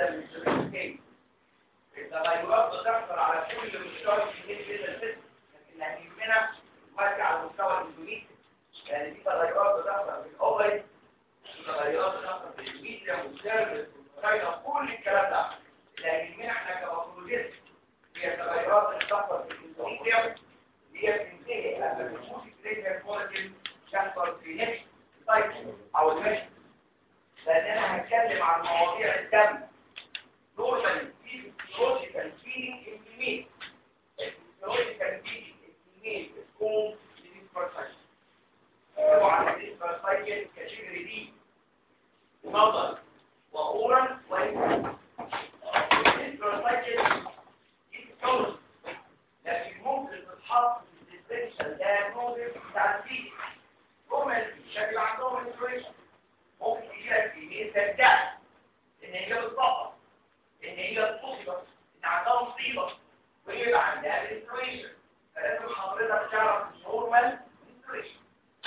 جدا من السبيل التغيرات بتحصل على كل مستوى كبير جدا الجسم لكن هنهمنا دلوقتي على المستوى الاندونيسي يعني في تغيرات بتحصل في الاوفري في تغيرات بتحصل في الميديا والسيرفس والفايده كل الكلام ده اللي هيهمنا احنا كباثولوجيست هي التغيرات اللي بتحصل في الاندونيسيا اللي هي بتنتهي لما بتشوف الكريتير كواليتي تحصل في نفس سايكل او المشي لان انا هتكلم عن مواضيع الدم نورمالي في فيزيولوجيكال فيلينج انفلاميت الفيزيولوجيكال فيلينج انفلاميت بتكون للفرسايكل طبعا الفرسايكل كاتيجوري دي نظر واورال وانفلاميت الفرسايكل دي بتكون لكن ممكن تتحط في الديفرنشال دايجنوستس بتاع الفيلينج نورمال شكل عندهم انفلاميشن ممكن يجي لك كميه ترجع ان هي بتطبق ان هي تصيبه ان عندها مصيبه ويبقى عندها انفلاميشن فلازم حضرتك تعرف النورمال انفلاميشن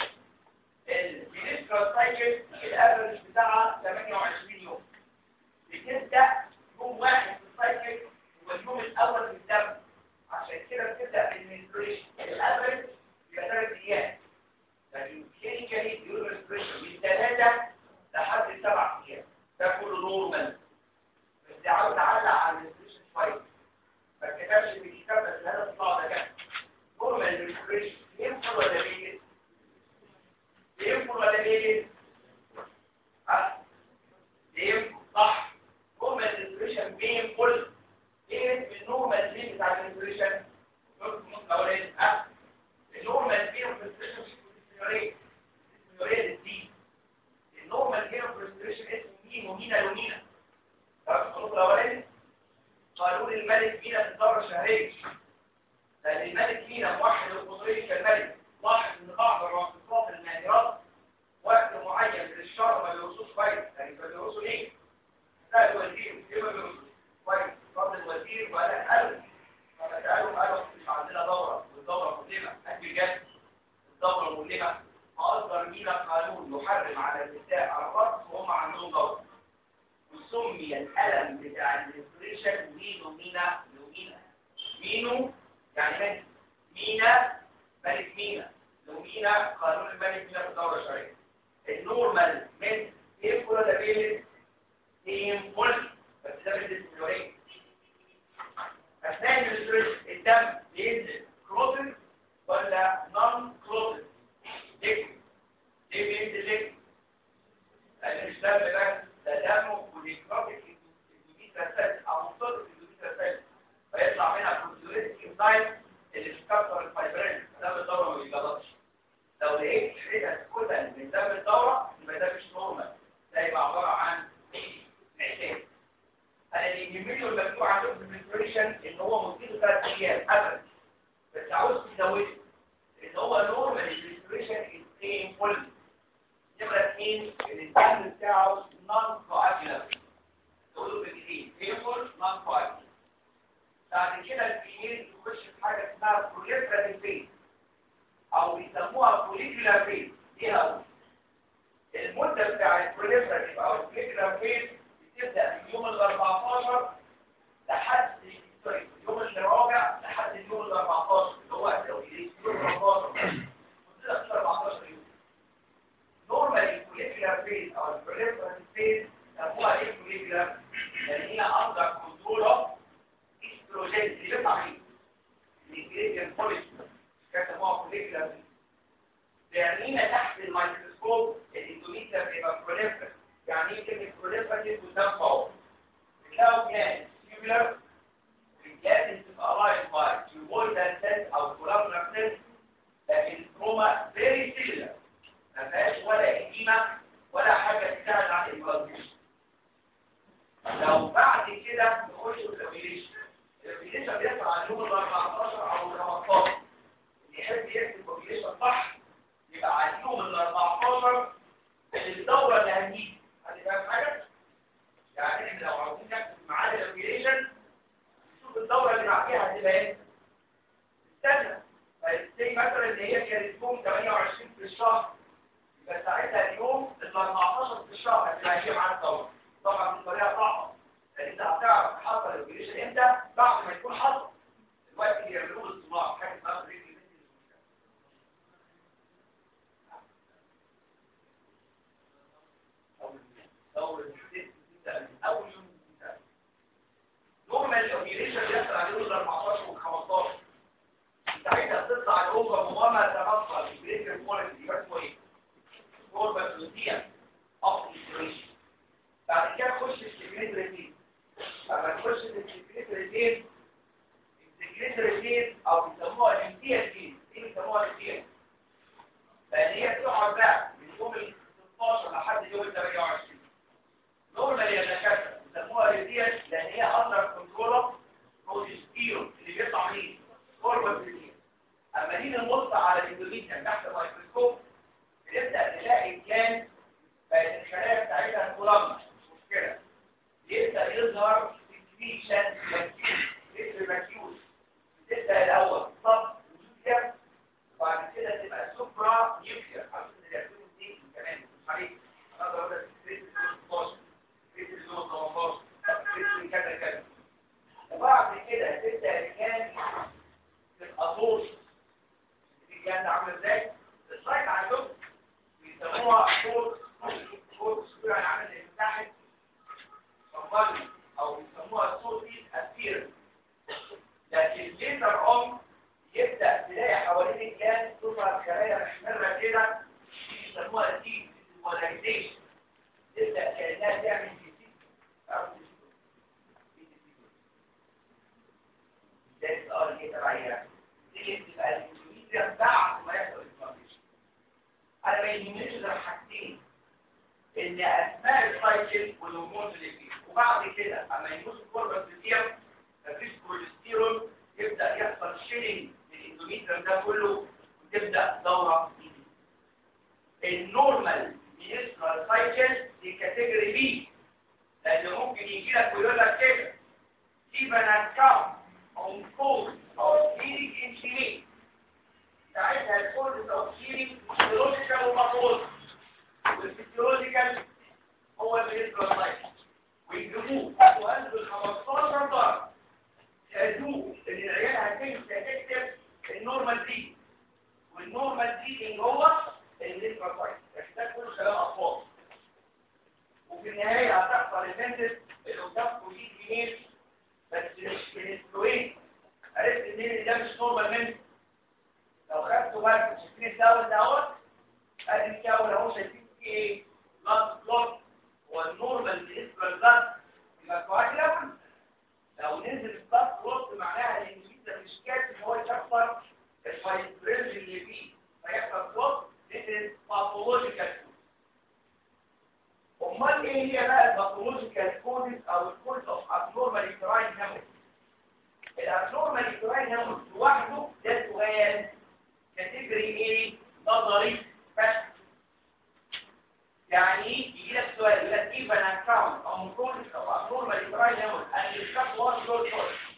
الفينسترال سايكل الافرج بتاعها 28 يوم بتبدا يوم واحد في السايكل هو اليوم الاول في الدم عشان كده بتبدا بالمنستريشن الافرج يبقى ثلاث ايام لكن كلينيكالي بيقولوا الانفلاميشن من ثلاثه لحد سبع ايام ده كله نورمال بس عاوز اعلق على الانفلاميشن شويه ما كتبش في الكتاب بس هذا الطلع ده كان نورمال الانفلاميشن ينفع ولا بيجي ينفع ولا بيجي ها ينفع صح نورمال الانفلاميشن بينفع ايه اسم النورمال ليه بتاع الانفلاميشن اولاني ها النورمال بينفع الانفلاميشن اسمه دي النورمال هنا بريستريشن اسمه مين ومينا لومينا تعرف الخطوط الاولاني قالوا لي الملك مينا في الدوره الشهريه لان الملك مينا موحد القطريه كالملك لاحظ ان بعض الرافضات الماهرات وقت معين للشر ما بيوصوش كويس يعني ما بيوصوا ليه؟ سأل الوزير ليه ما بيوصوش كويس فرض الوزير وقال قالوا فسألوا قالوا مش عندنا دوره والدوره مظلمه اكل جد الدوره مظلمه أصدر مينا قانون يحرم على النساء الرقص وهم عندهم دورة وسمي الألم بتاع الانسبريشن مينو مينا لومينا مينو يعني ملك مينا ملك مينا لومينا قانون الملك مينا في الدورة الشرعية النورمال من ايه كل ده بيلد تيمبل بس ده بالديسبلورين أثناء الانسبريشن الدم بينزل كلوتد ولا نون كلوتد ليه ليه بينزل ليه لان مش دم بس ده دم وليكروتيك اندوميتريال او مصدر اندوميتريال فيطلع منها كونتيوريتيك انزايم اللي بتكسر الفايبرين دم الدوره ما بيجلطش لو لقيت حتت كتل من دم الدوره يبقى ده مش نورمال ده يبقى عباره عن معتاد انا اللي يهمني والمكتوب عندكم في الانفورميشن ان هو مدته ثلاث ايام ابدا بس عاوز تزوده ان هو نورمال الريسبريشن از فول نمرة اثنين الانسان بتاعه نون كواجولار تقولوا بالجديد بينفول نون كواجولار بعد كده الفيميل تخش في حاجه اسمها بروليفراتيف فيز او بيسموها فوليكولار فيز دي هقول المده بتاع البروليفراتيف او الفوليكولار فيز بتبدا من يوم ال 14 لحد سوري اليوم الرابع لحد اليوم ال 14 اللي هو اليوم 14 14 يوم نورمالي الفوليكولار فيز او البروليفراتيف فيز هو ايه الفوليكولار لان هي اندر كنترول اوف استروجين اللي بيطلع فيه الانجريدينت بوليس كتبوها فوليكولار فيز بيعنينا تحت الميكروسكوب الاندوميتر بيبقى بروليفراتيف يعني ايه كلمه بروليفراتيف قدام فوق بتلاقوا كان سيميلر الجهاز تبقى لايف باي كيوبويدال سيل او كولابولار سيل لكن التروما فيري سيلر ما فيهاش ولا اديمه ولا حاجه تساعد على الانفلاميشن لو بعد كده نخش في الاوبريشن الاوبريشن بيطلع على اليوم ال 14 او ال 15 اللي يحب يكتب الاوبريشن صح يبقى على اليوم ال 14 الدوره اللي هنجيب هتبقى حاجه يعني احنا لو عاوزين نكتب ميعاد الاوبريشن نشوف الدوره اللي بعديها هتبقى ايه استنى فالسي مثلا اللي هي كانت يوم 28 في الشهر يبقى ساعتها اليوم ال 14 في الشهر هتبقى هي معانا الدوره طبعا دي طريقه صعبه لان امتى بعد ما يكون حصل الوقت اللي يعملوه الصباح حاجه اسمها بريك اول اول يوم نورمال الاوبيريشن بيحصل عليه ال 14 وال 15 ساعتها بتطلع الاوفر وما تبقى البريكر كواليتي يبقى اسمه ايه؟ نورمال بلوتيا اوبتيميشن بعد كده تخش السكريت ريتين لما تخش السكريت ريتين السكريت ريتين او بيسموها الانتيا ريتين ايه بيسموها الانتيا؟ لان هي بتقعد بقى من يوم ال 16 لحد يوم ال 28 نورمال يا دكاتره بيسموها ريتين لان هي اندر كنترول بروجستيرون اللي بيطلع مين؟ فورورد ريتين اما نيجي نبص على الاندوميتريوم تحت الميكروسكوب بنبدا نلاقي كان بقت الخلايا بتاعتها كولامنا مش مشكله يبدا يظهر سكريشن مثل ماكيوس تبدا الاول صب نيوكلير وبعد كده تبقى سوبرا نيوكلير عشان الرياكتور دي كمان مش عليك انا اقدر اقول لك سكريت 16 سكريت 18 سكريت كذا كذا وبعد كده تبدا الكان تبقى طوش الكان ده عامل ازاي؟ السايت عندهم بيسموها صوت صوت صوت عامل زي مساحه صفاري او بيسموها صوت دي اثير لكن الليزر اون يبدا تلاقي حوالين الكيان تظهر خلايا محمره كده بيسموها دي بولاريزيشن تبدا كانها تعمل ديزيز ده السؤال اللي تبعيها دي بتبقى الكمبيوتر بعد ما يحصل الانفلاميشن انا ما يهمنيش غير حاجتين ان اثناء السايكل والهرمون اللي فيه وبعد كده اما يموت الكوربس بتاعه مفيش بروجستيرون يبدا يحصل شيلينج للاندوميتريوم ده كله وتبدا دوره جديده النورمال بيسرى سايكل دي كاتيجوري بي لان ممكن يجي لك ويقول لك كده even an account on code of healing engineering ساعتها الكود of healing physiological ومطلوب والفيزيولوجيكال هو اللي يذكر اللايف ويجيبوه سؤال بال 15 درجه يقولوا ان العيال هتمشي هتكتب النورمال دي والنورمال دي ان هو اللي يذكر اللايف ده كله كلام اطفال وفي النهايه هتحصل البنت اللي قدامكم دي جنيه بس مش الانفلوين عرفت منين ان ده مش نورمال منه لو خدتوا بالكم شايفين الدواء دوت ادي الكاول اهو شايفين فيه ايه بلاد بلوك والنورمال بالنسبه للبلاد يبقى كواجلابل لو نزل البلاد بلوك معناها ان الجسم مش كافي ان هو يكسر الفايبرينج اللي فيه فيحصل بلوك نزل باثولوجيكال امال ايه هي بقى الباثولوجيكال كودز او الكود اوف ابنورمال يوتراين هيموريج الابنورمال يوتراين هيموريج لوحده ده سؤال كاتيجوري ايه نظري بس يعني يجي لك سؤال يقول لك كيف انا اكاونت او مكون او ابنورمال يوتراين هيموريج ان يشخص وات دول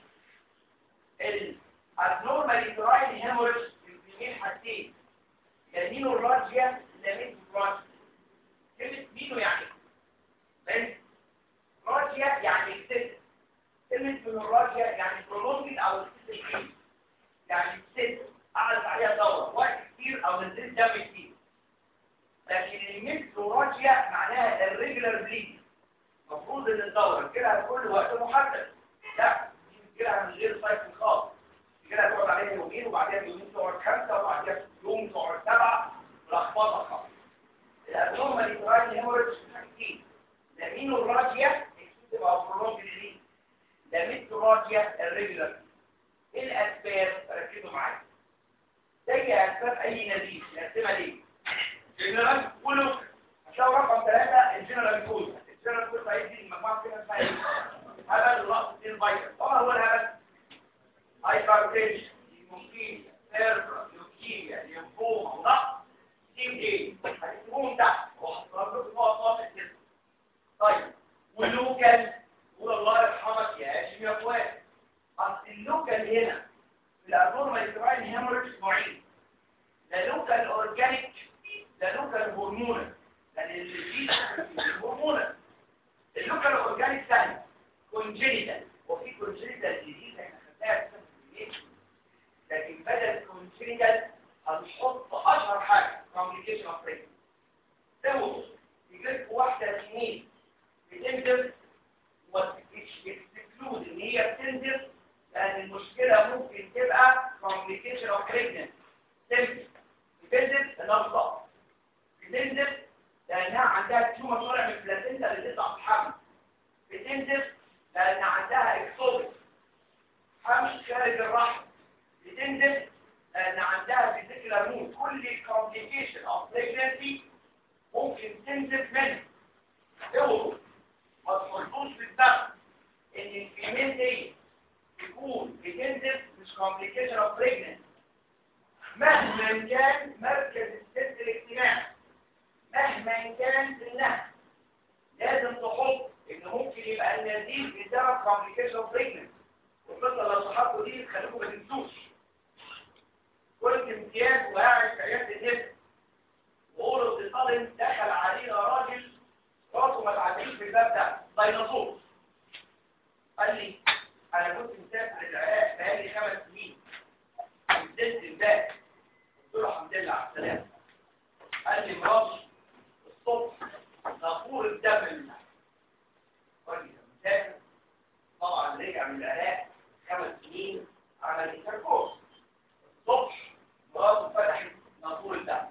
الابنورمال يوتراين هيموريج يمكن حاجتين يا مينو الراجيا لا مينو الراجيا كلمة مينو يعني من راجيا يعني الست كلمة من الراجيا يعني برولونجد او الست يعني الست قعدت عليها دورة وقت كتير او نزلت دم كتير لكن الميكروراجيا معناها الريجولار بليد المفروض ان الدورة كده كل وقت محدد لا كده من غير سايكل خاص كده تقعد عليها يومين وبعدين يومين تقعد خمسة وبعدين يوم تقعد سبعة لخبطة خالص الابنورمال يتراجي هيموريدج حاجتين ده مينو الراجيا اكتب او برولونج دي ده ميتو راجيا الريجولار ايه الاسباب ركزوا معايا زي اسباب اي نزيف نقسمها ليه جنرال كله هتلاقوا رقم ثلاثة الجنرال كود الجنرال كود هيدي المجموعة كده اسمها ايه هبل رأس اثنين فيروس طبعا هو الهبل هايبرتنشن هيموفيليا سيربرا لوكيميا ليمفوما وضغط تيم ايه هتكتبوهم تحت وهحطهم لكم نقط نقط كده طيب واللوكال قول الله يرحمك يا هاشم يا اخوات اصل اللوكال هنا في الابنورمال يتراين هيموريج نوعين ده لوكال اورجانيك ده لوكال هرمونال يعني اللي فيه هرمونال اللوكال اورجانيك سهل كونجينيتال وفي كونجنتال ديزيز احنا خدناها في الكلية. لكن بدل كونجنتال هنحط اشهر حاجه كومبليكيشن اوف بريك اوعوا يجيب واحده سنين بتنزل وتكلود ان هي بتنزل لان المشكله ممكن تبقى كومبليكيشن اوف بريجننت تنزل بتنزل تنظف بتنزل لانها عندها تيومر طالع من البلاسينتا اللي تطلع في الحمل بتنزل لان عندها اكسوبس حمل خارج الرحم بتنزل لان عندها فيزيكال مود كل كومبليكيشن اوف بريجننسي ممكن تنزل منها اوعوا ما تحطوش في الدم ان الفيميل دي تكون بتنزل مش كومبليكيشن اوف بريجننسي مهما كان مركز الست الاجتماعي مهما كان سنها لازم تحط ان ممكن يبقى النزيف بسبب كومبليكيشن اوف بريجننسي والقصه لو صحابكم دي تخليكم ما تنسوش كنت امتياز وقاعد في عياده النساء وقولوا اتصال دخل علينا راجل راسه ما تعديش في الباب ده ديناصور قال لي انا كنت مسافر العراق بقالي خمس سنين ونزلت امبارح قلت له الحمد لله على السلامه قال لي مراتي الصبح نافور الدم منها قال لي مسافر طبعا رجع من العراق خمس سنين عمل انتركورس الصبح مراته فتحت نافور الدم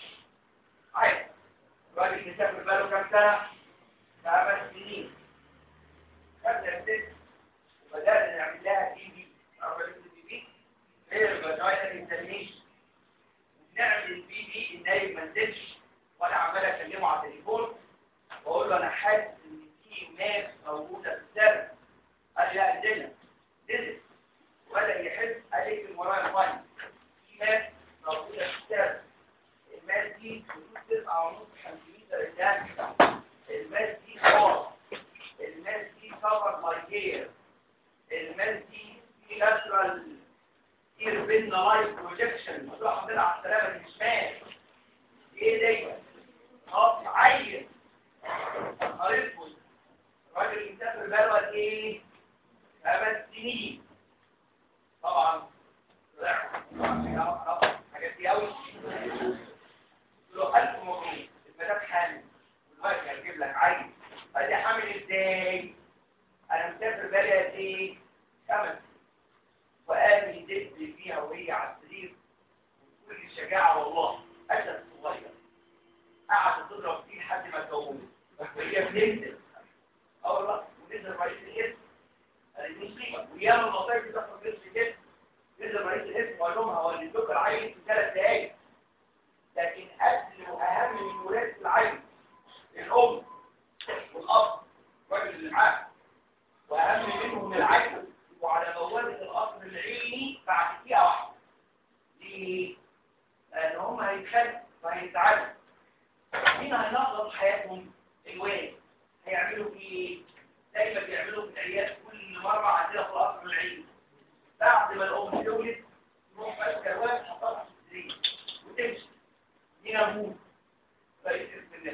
عادي الراجل مسافر بقاله كام سنه خمس سنين خدنا الست وبدأنا نعمل لها تي في عرفت التي في غير الفاجينا الانترميشن نعمل البي بي النايم ما نزلش وانا عمال اكلمه على التليفون واقول له انا حاسس ان في ناس موجوده في السر قال لي لا نزلنا نزل وبدا يحس قال لي في ورايا المايك في ناس موجوده في السر الماس دي حدود تسعة ونص خمسمية رجال الماس دي خاص الماس دي كفر ماركير الماس دي في ناتشرال كتير بينا لايف بروجكشن مطلع عندنا على السلامة دي شمال ايه دي خاص عين قريبكم الراجل مسافر بقاله قد ايه خمس سنين طبعا طلع حاجات دي قوي له ألف مبروك المدام حامل والوقت هيجيب لك عين قال لي حامل ازاي انا مسافر بقالي قد ايه خمس وقام يدب فيها وهي على السرير وكل شجاعه والله اسد صغير قعد تضرب فيه لحد ما اتجوزت وهي بتنزل اه والله ونزل رئيس الاسم قال لي مصيبه وياما المصايب بتحصل في الاسم نزل رئيس الاسم وقال لهم هولد لكم العين في ثلاث دقايق لكن قبل واهم من ولاده العين الام والاب الراجل اللي معاه واهم منهم العين وعلى بوابه القصر العيني بعد دقيقه واحده ليه؟ لان هم هيتخانقوا وهيزعلوا مين هينقض حياتهم؟ الوالد هيعملوا ايه؟ زي ما بيعملوا في العيال كل مره عندنا في القصر العيني بعد ما الام تولد تروح ماسكه الواد تحطها في السرير وتمشي مين ابوه؟ رئيس اسم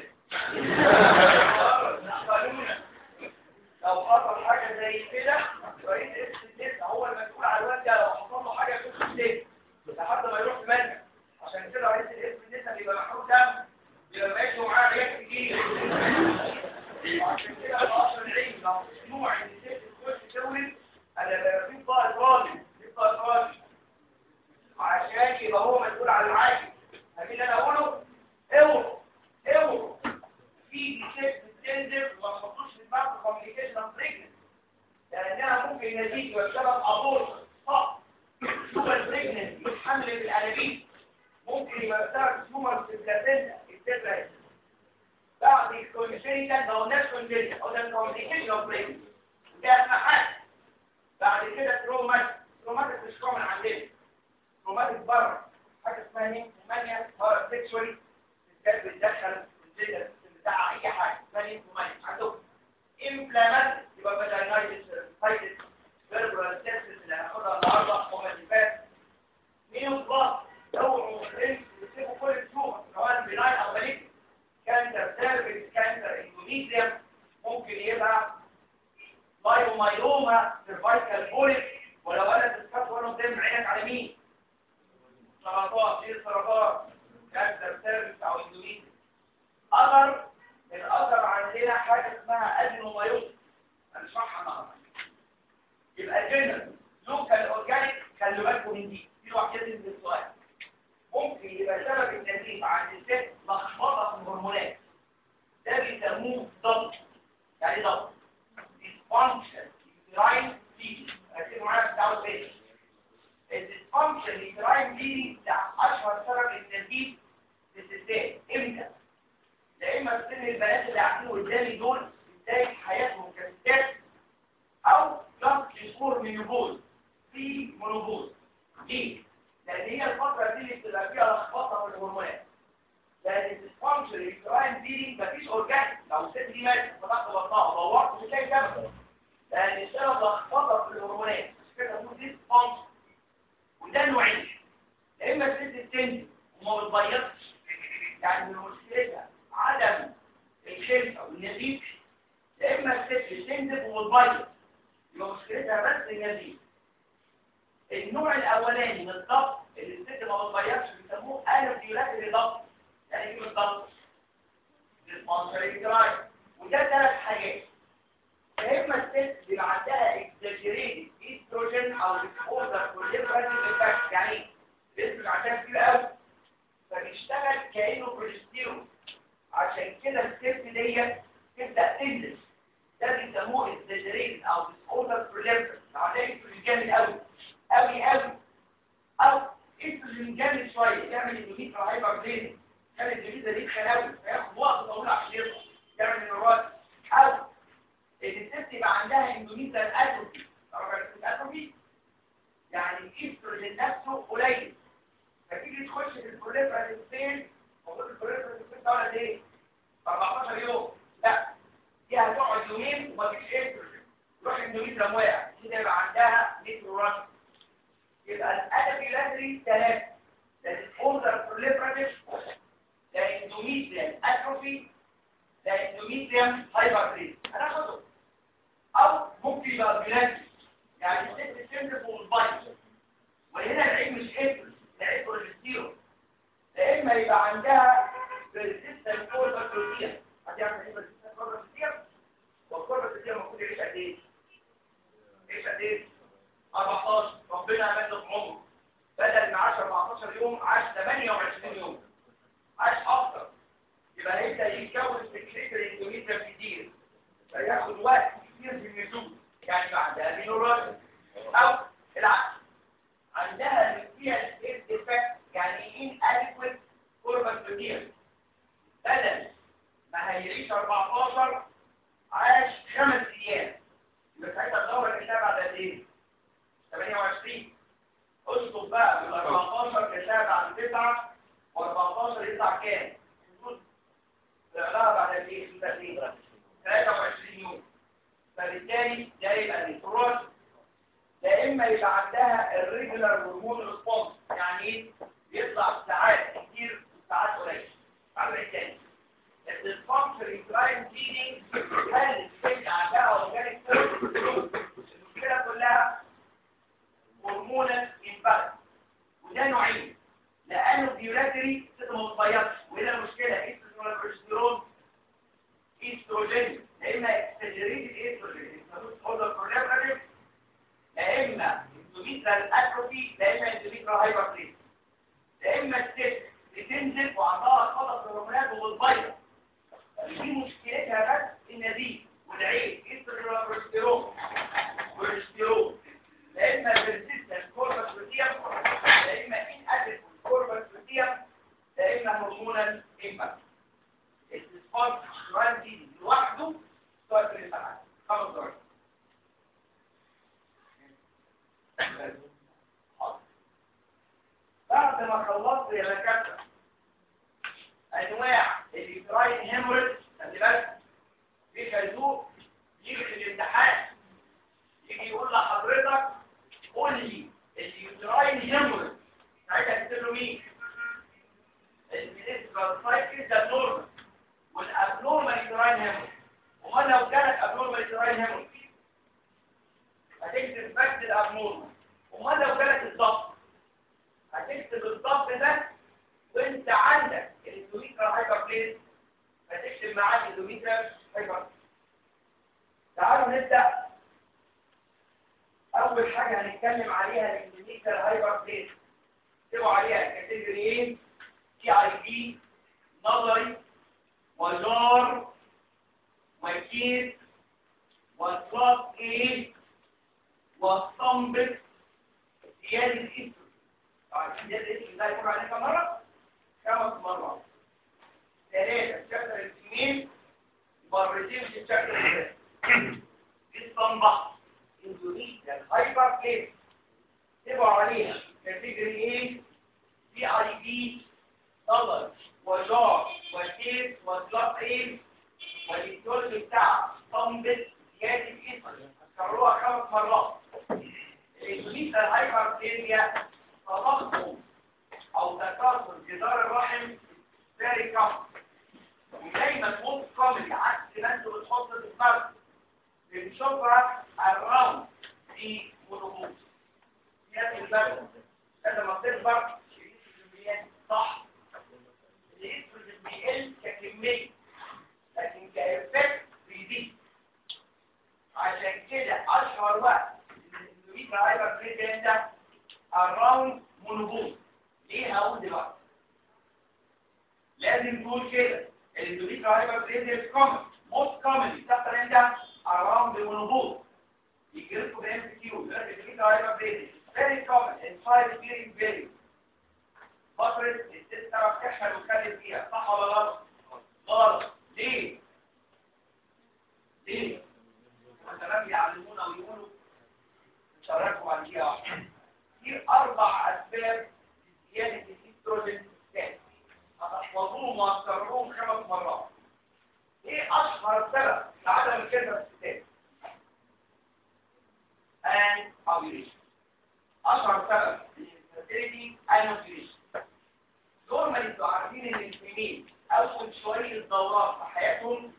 الناس لو حصل حاجه زي كده رئيس اسم الناس هو المسؤول على الواد ده لو حصل له حاجه في السجن لحد ما يروح في مجلس عشان كده رئيس الاسم الناس بيبقى محروق دم بيبقى ماشي ومعاه عيال كتير عشان كده في قصر العين لو ممنوع ان الست تخش تولد انا بقى في طائف راجل في طائف راجل عشان يبقى هو مسؤول على العاجل فمين اللي انا اقوله اوعوا اوعوا في ست بتنزل وما تحطوش في دماغك كوميونيكيشن بريجننت لانها ممكن نتيجه بسبب ابورت صح سوبر بريجننت حمل بالانابيب ممكن يبقى بسبب سوبر في البلاسينتا التترا بعد الكونجيشن ده هو نفس الكونجيشن هو ده الكوميونيكيشن بريجننت ده اهم حاجه بعد كده ترومات تروماتيك مش كومن عندنا تروماتيك بره حاجه اسمها ايه؟ مانيا بره سيكشوالي الكلب بيتدخل في الجلد بتاع اي حاجه مانيا مانيا عندهم امبلانات يبقى فاجينايتس فايتس فيربرال سيبسس اللي هناخدها النهارده هم اللي فات مينو بلاس اوعوا يسيبوا كل التومر سواء بناين او مالك كانسر سيرفيس كانسر اندونيسيا ممكن يبقى بايو ادينومايوما سيرفايكال بوليك ولو قالت الكف وانا قدام عينك على مين سرطان ايه السرطان كانسر سيرفيس او اندوميتريوم اثر الاثر عندنا حاجه اسمها ادينومايوما هنشرحها النهارده يبقى جنرال لوكال اورجانيك خلي بالكم من دي دي لوحدها تنزل السؤال ممكن يبقى سبب النزيف عند الست لخبطه في الهرمونات ده بيسموه ضغط يعني ضغط dysfunction uterine bleeding ركزوا معايا في الدعوه الثانيه الديسفانكشن uterine bleeding ده اشهر سبب النزيف في الستات امتى؟ يا اما في سن البنات اللي قاعدين قدامي دول بدايه حياتهم كستات او جاست شهور مينوبوز في مونوبوز ليه؟ لان هي الفتره دي اللي بتبقى فيها لخبطه في الهرمونات لان الديسفانكشن الكراين دي مفيش اورجانيك لو الست دي ماتت فتحت بطنها دورت مش هتلاقي سبب لان السبب لخبطه في الهرمونات مش كده بقول ديسفانكشن وده نوعين يا اما الست بتنزل وما بتبيضش يعني من مشكلتها عدم الخلفه والنزيف يا اما الست بتنزل وبتبيض يبقى مشكلتها بس النزيف النوع الاولاني من الضغط اللي الست ما بتبيضش بيسموه انفيولاتري ضغط يعني ايه بالضبط السبونسري كراي وده ثلاث حاجات يا اما الست بيبقى عندها اكزاجيريتد ايستروجين او اكسبوزر كوليبراتيف افكت يعني ايه بيصبح عندها كتير قوي فبيشتغل كانه بروجستيرون عشان كده الست ديت تبدا تنزل ده بيسموه اكزاجيريتد او اكسبوزر كوليبراتيف عندها ايستروجين جامد قوي قوي قوي او ايستروجين جامد شويه يعمل اندوميترا هايبر كان الجديدة دي خلاوي فياخد وقت طويل عشان يطلع يعمل النورات او ان الست يبقى عندها اندوميتريال اتروفي تعرف الاتروفي يعني الاستروجين نفسه قليل فتيجي تخش في البروليفراتيف ستيج المفروض البروليفراتيف ستيج تقعد قد ايه 14 يوم لا دي هتقعد يومين ومفيش استروجين يروح الاندوميتريال واقع كده يبقى عندها نيتروراش يبقى الادبيلاتري ثلاثه ده الاوردر بروليفراتيف ده اندوميتريال اتروفي ده اندوميتريال هايبرتريز انا خده او ممكن يبقى بلاد يعني الست تنزف والبايظ وهنا العيب مش ابل ده عيب بروجستيرون يا اما يبقى عندها ريزيستنت كول بكتيريا هتعمل ايه ريزيستنت كول بكتيريا والكول بكتيريا المفروض يعيش قد ايه؟ يعيش قد ايه؟ 14 ربنا مد في عمره بدل ما عاش 14 يوم عاش 28 يوم عاش اكتر يبقى هيبدا يتكون سكريت الاندوميتريال كتير فياخد وقت كتير في النزول يعني بعدها مينورال او العكس عندها فيها سبيس افكت يعني ان اديكويت كورباكتيريا بدل ما هيعيش 14 عاش خمس ايام يبقى ساعتها الدوره كلها بعد قد ايه؟ 28 اسقط بقى من 14 كشاف عن 9 و14 يطلع كام؟ طلعها بعد قد ايه؟ تقريبا 23 يوم فبالتالي ده يبقى الانفراج يا اما يبقى عندها الريجولار هرمون ريسبونس يعني ايه؟ بيطلع ساعات كتير وساعات قليل عامل الثاني الديسفانكشن انتراين فيدنج هل الست عندها اورجانيك المشكله كلها هرمونال امبالانس وده نوعين لانه بيولاتري ست ما بتبيضش وهنا المشكله ايستروجين ولا بروجستيرون ايستروجين يا اما اكستجريتد ايستروجين اوردر بروليفراتيف يا اما اندوميترال اتروفي يا اما اندوميترال هايبرتريز يا اما الست بتنزل وعندها خطط في الهرمونات وبتبيض دي مشكلتها بس النزيف والعين ايستروجين ولا بروجستيرون بروجستيرون يا اما persistent corpus luteum يا اما inadequate corpus luteum يا اما هرمونال impact الاسبوت راندي لوحده سؤال في الامتحان خمس درجات بعد ما خلصت يا دكاتره انواع اليوتراين هيموريج خلي بالك في خازوق يجي في الامتحان يجي يقول لحضرتك قول لي اليوتراين هيموريج ساعتها تكتب له مين؟ البيليسبال سايكل ده نورمال والابنورمال يوتراين هيموريج امال لو جالك ابنورمال يوتراين هيموريج نورمال امال لو جالك الضغط هتكتب الضغط ده وانت عندك الاندوميتر هايبر بليز هتكتب معاك الاندوميتر هايبر تعالوا نبدا اول حاجه هنتكلم عليها الاندوميتر هايبر بليز اكتبوا عليها كاتيجوري ايه تي اي بي نظري وجار وكيس وكلاس ايه والصنبت زيادة اسم طبعا زيادة اسم ده يكون عليها كم مرة؟ خمس مرات ثلاثة الشكل الاثنين مرتين في الشكل الثالث دي الصنبة اندونيسيا الهايبر بليس تبعوا عليها كاتيجوري ايه بي اي بي نظر وجار وكيس وكلاس ايه والدكتور بتاع صنبت زيادة اسم كرروها خمس مرات الإندونيسيا الهايبرتيريا تضخم أو تكاثر جدار الرحم فيري كم ودايما موت كوميدي عكس ما انتوا بتحطوا في دماغكم بنشوفها الراوند في مونوبوز هي البلد لما تكبر الاستروجين صح الاستروجين بيقل ككمية لكن كإفكت بيزيد عشان كده اشهر وقت الاندوميترا هايبر بريزنت ده الراوند مونوبوز ليه هقول دلوقتي لازم تقول كده الاندوميترا هايبر بريزنت كومن موست كومن بتحصل امتى الراوند مونوبوز يجي لكم بام سي كيو الاندوميترا هايبر بريزنت فيري كومن ان فايف بيرينج فيري فترة الست تعرف تحمل وتخلف فيها صح ولا غلط؟ غلط ليه؟ ليه؟ الشباب يعلمونا ويقولوا نشاركوا عن دي في اربع اسباب لزياده الاستروجين الثاني هتحفظوهم وهتكرروهم خمس مرات ايه اشهر سبب لعدم الكلمه في الستات and ovulation اشهر سبب للفيرتيليتي and ovulation دول ما انتوا عارفين ان الفيميل اول شويه دورات في حياتهم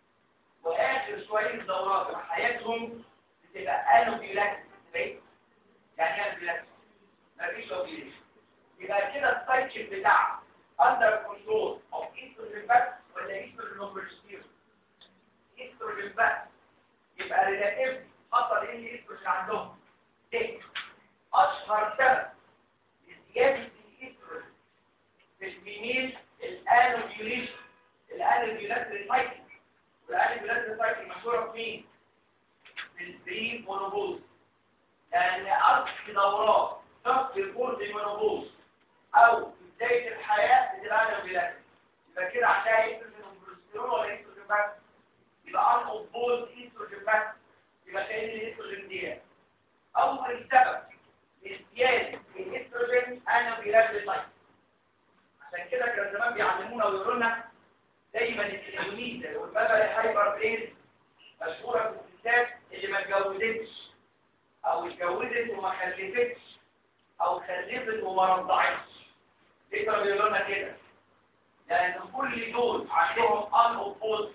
واخر شويه دورات في حياتهم بتبقى انوبيلاكس يعني ايه انوبيلاكس مفيش اوبيليشن يبقى كده السايكل بتاع اندر كنترول او ايستروجين بس ولا ايستروجين وبروجستيرون ايستروجين بس يبقى ريلاتيف حصل ايه اللي ايستروجين عندهم ايه اشهر سبب لزياده الايستروجين في الفيميل الانوبيوليشن الانوبيولاتري سايكل والآن بلاد سايكل مشهورة في مين؟ في البري مونوبوز لأن أصل دورات ضغط البورد المونوبوز أو في بداية الحياة بتبقى أنا بلاد يبقى كده عندها إيستروجين وبروستيرون ولا إيستروجين بس؟ يبقى أن أوبوز إيستروجين بس يبقى كأن الإيستروجين دي أول سبب لزيادة الإيستروجين أنا بلاد سايكل عشان كده كان زمان بيعلمونا ويقولوا لنا دايما الاندونيسيا والبابا الهايبر بليز مشهوره بالستات اللي ما اتجوزتش او اتجوزت وما خلفتش او خلفت وما رضعتش ليه كانوا بيقولوا لنا كده؟ لان كل دول عندهم ان اوبوز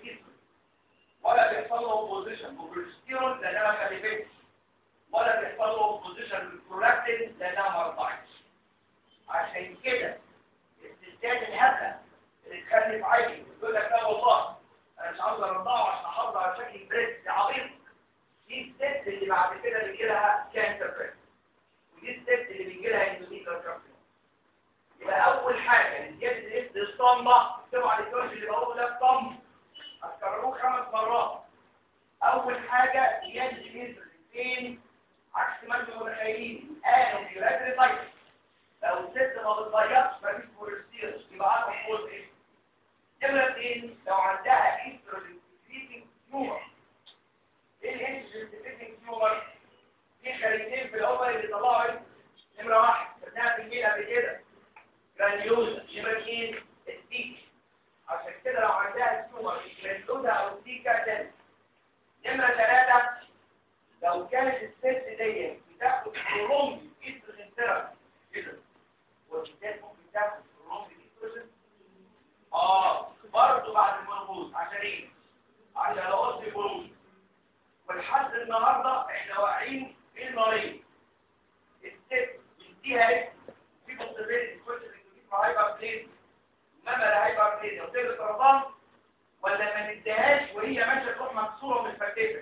ولا بيحصل له اوبوزيشن بروجستيرون لانها ما خلفتش ولا بيحصل له اوبوزيشن بالبرولاكتين لانها ما رضعتش عشان كده الستات الهبله اللي تخلف عيل يقول لك لا والله انا مش عاوز ارضعه عشان احافظ على شكل البريست دي عبيط دي الست اللي بعد كده بيجي لها كانسر بريست ودي الست اللي بيجي لها اندوميتريال كارسينوما يبقى اول حاجه زياده الاس الصمبه اكتبوا على الكورس اللي بقوله ده الصمب هتكرروه خمس مرات اول حاجه زياده الاس فين عكس ما انتم متخيلين قالوا في الريتري سايكل لو الست ما بتضيعش مفيش بروستيرس يبقى عنده فوز ايه نمرة اثنين لو عندها ايستروجين سكريتنج تيومر ايه الايستروجين سكريتنج تيومر في خليتين في الاوفر اللي طلعوا ايه نمرة واحد خدناها في الميل قبل كده جرانيوزا نمرة اثنين ستيك عشان كده لو عندها تيومر جرانيوزا او ستيكا تاني نمرة ثلاثة لو كانت الست دي بتاخد كولومبي ايستروجين ثيرابي كده والستات ممكن تاخد كولومبي ايستروجين اه برضه بعد المنبوذ عشان ايه عشان لو قلت بروز ولحد النهارده احنا واقعين في المريض نديها ايه في possibility تخش في هايبر بلين انما لا هايبر بلين وتجي سرطان ولا ما نديهاش وهي ماشيه تروح مكسوره ومتفتته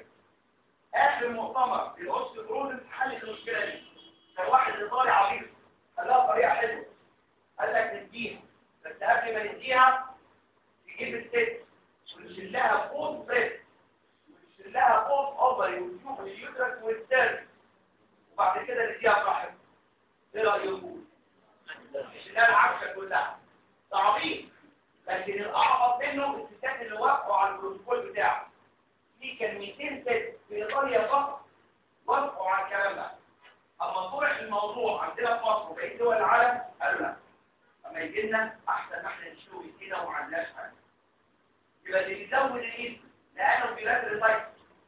اخر مؤتمر الاوستيوبروزس حلت المشكله دي كان واحد ايطالي عبيط قال لها طريقه حلوه قال لك نديها بس قبل ما نديها تجيب الست ونشيل لها بوت بريس ونشيل لها بوت اوفري ونشوف اليوترس والسيرف وبعد كده نديها صاحب ايه رايكم؟ نشيل لها العفشه كلها ده عبيط لكن الاعبط منه الستات اللي وقعوا على البروتوكول بتاعه في كان 200 ست في ايطاليا فقط وافقوا على الكلام ده اما طرح الموضوع عندنا في مصر وبقيه دول العالم قالوا لا اما يجي لنا احسن ما احنا نشوف كده وما عندناش حاجه يبقى اللي بيزود الايد لانه بلاد ريسايكل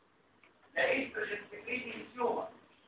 لقيت بريسكريتي السيومه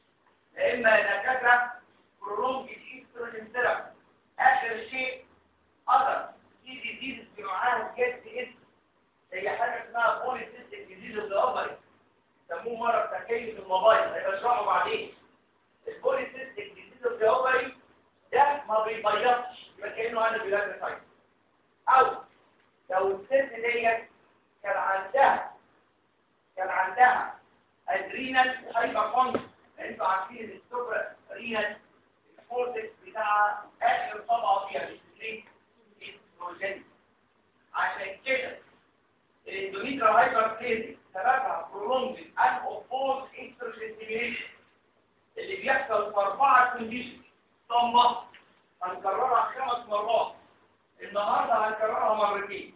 لا اما دكاتره برولونج الايستروجين ثيرابي اخر شيء اذر في ديزيز معاها جت اسم هي حاجه اسمها بوليسيستيك ديزيز الاوفري يسموه مرض تكيف الموبايل هيبقى اشرحه بعدين البوليسيستيك ديزيز الاوفري ده ما بيبيضش يبقى كانه عنده بلاد ريسايكل او لو الست ديت كان عندها كان عندها ادرينال هايبرفانكشن انتوا عارفين السوبر رينال الكورتكس بتاع اخر طبقه فيها الاستريك استروجين عشان كده الاندوميترال هايبربليزيا سببها prolonged and opposed estrogen stimulation اللي بيحصل في اربعه كونديشن ثم هنكررها خمس مرات النهارده هنكررها مرتين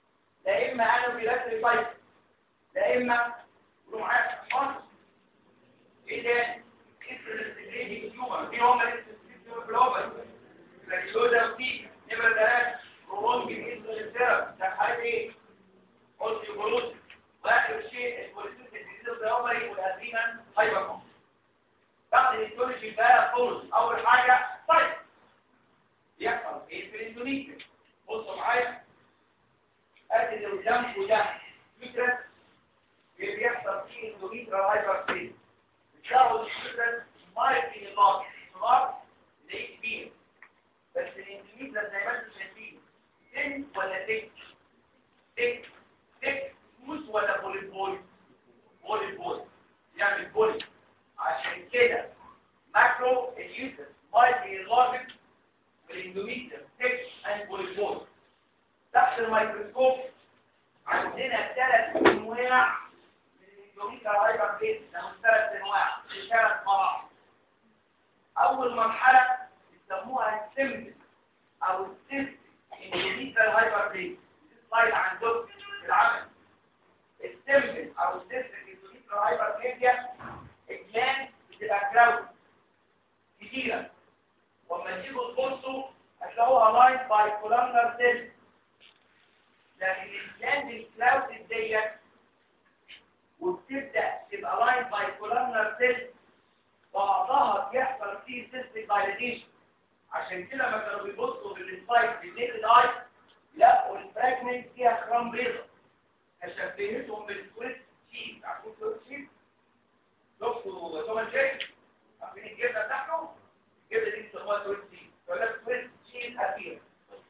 لا اما انا بيلاتري سايكل لا اما قولوا معايا خالص ايه ده استروجين تيومر دي هم الاستروجين جلوبال فالشوده وتي نمره ثلاثه prolonged estrogen therapy ده حاجه ايه اوستيوبروز واخر شيء البوليسيستيك ديزيز الاوفري والادرينال هايبركم بعد الهيستولوجي بقى خلص اول حاجه طيب يحصل ايه في الاندونيسيا بصوا معايا ادي اللي قدامكم ده فكره اللي بيحصل في اندونيسيا هايبركم بتاخد الفكره مايكي نظام نظام زي كبير بس الاندونيسيا زي ما انتم شايفين تن ولا تك تك تك فوز ولا بولي بول بولي بول يعني بولي عشان كده ماكرو اليوتر مايكرو لوجيك والاندوميتر تك اند بولي بول تحت الميكروسكوب عندنا ثلاث انواع من الاندوميتر هايبر بيت ده ثلاث انواع في ثلاث مراحل اول مرحله بيسموها السيمبل او السيست اندوميتر هايبر بيت سلايد عندكم في العمل السيمبل او السيست اندوميتر هايبر بيت الجلان بتبقى كراود كتيره وما تيجوا تبصوا هتلاقوها لاين باي كولامنر سيل لكن الجلاند الكلاود ديت وبتبدا تبقى لاين باي كولامنر سيل بعضها بيحصل فيه سيستيك دايليتيشن عشان كده لما كانوا بيبصوا بالسلايد بالنيكد اي لقوا الفراجمنت فيها خرام بيضاء فشبهتهم بالسويت تشيز عارفين سويت تشيز شفتوا توماس جيك عارفين الجبنه بتاعته الجبنه دي بيسموها سويت تشيز يقول لك سويت تشيز اخير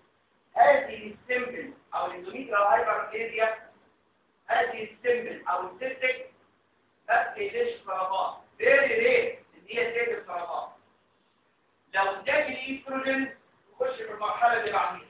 هذه السيمبل او الاندوميترال هايبركليزيا هذه السيمبل او السيستيك ما بتقلش سرطان فيري رير ان هي تقلب سرطان لو اداك الايستروجين تخش في المرحله اللي بعديها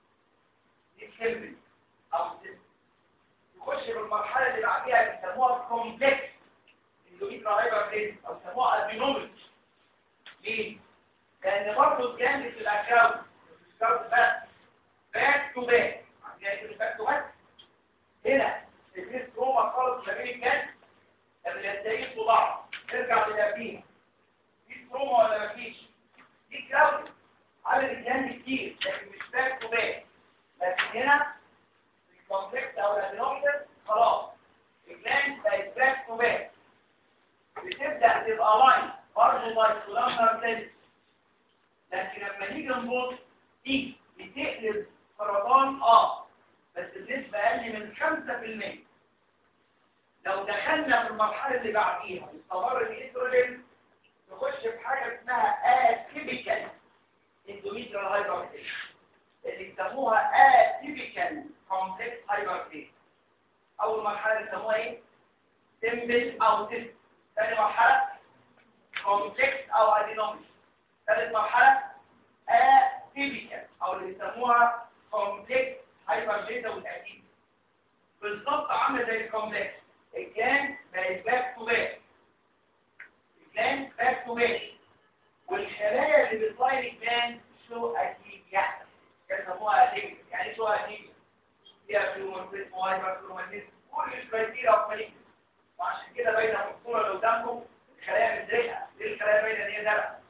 دي السيمبل او السيستيك تخش في المرحله اللي بعديها بيسموها كومبلكس اندوميترال هايبركليزيا او بيسموها ادينوميك ليه؟ لان برضه الجانب في الاكاونت مش كاونت بس باك تو باك عندنا كده باك تو باك هنا الفيس روما خالص ما بين الجانب الجانبين في بعض نرجع للابين في روما ولا مفيش دي كراود عدد الجانب كتير لكن مش باك تو باك لكن هنا الكومبلكس او الادينوميتر خلاص الجانب بقت باك تو باك بتبدا تبقى لاين برضه باي كولامنر سيل لكن لما نيجي نبص دي بتقلب سرطان اه بس بنسبة اقل من 5% لو دخلنا في المرحلة اللي بعديها استمر الاستروجين نخش في حاجة اسمها اتيبيكال اندوميتريال هايبرتيشن اللي بيسموها اتيبيكال كومبلكس هايبرتيشن اول مرحله بيسموها ايه سيمبل او سيست ثاني مرحله كومبلكس او ادينوميس ثالث مرحله اتيبيكال او اللي بيسموها كومبلكس هايبرتيشن والتاكيد بالظبط عامله زي الكومبلكس الجان بقت باك تو باك الجان باك تو باك والخلايا اللي بتلاين الجان شو اكيد يعني يسموها اديك يعني شو اديك فيها فلوماتيزم وهايبر فلوماتيزم كل الكرايتيريا اوف ماليك وعشان كده باينه في الصوره اللي قدامكم الخلايا مزرقه ليه الخلايا باينه ان هي زرقاء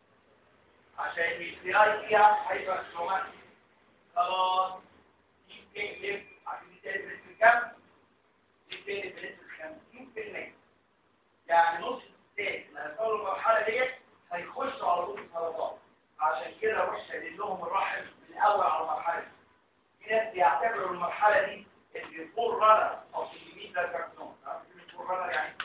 عشان الكراي فيها هايبر فلوماتيزم خلاص يمكن ليه عشان دي تقلب الكم دي تقلب بنسبه 50% يعني نص الستات اللي هيوصلوا المرحله ديت هيخشوا على طول السرطان عشان كده اروح شايل لهم الرحم من الاول على المرحله دي في ناس بيعتبروا المرحله دي الفور رانر او سنتيمتر كارتون عارف الفور رانر يعني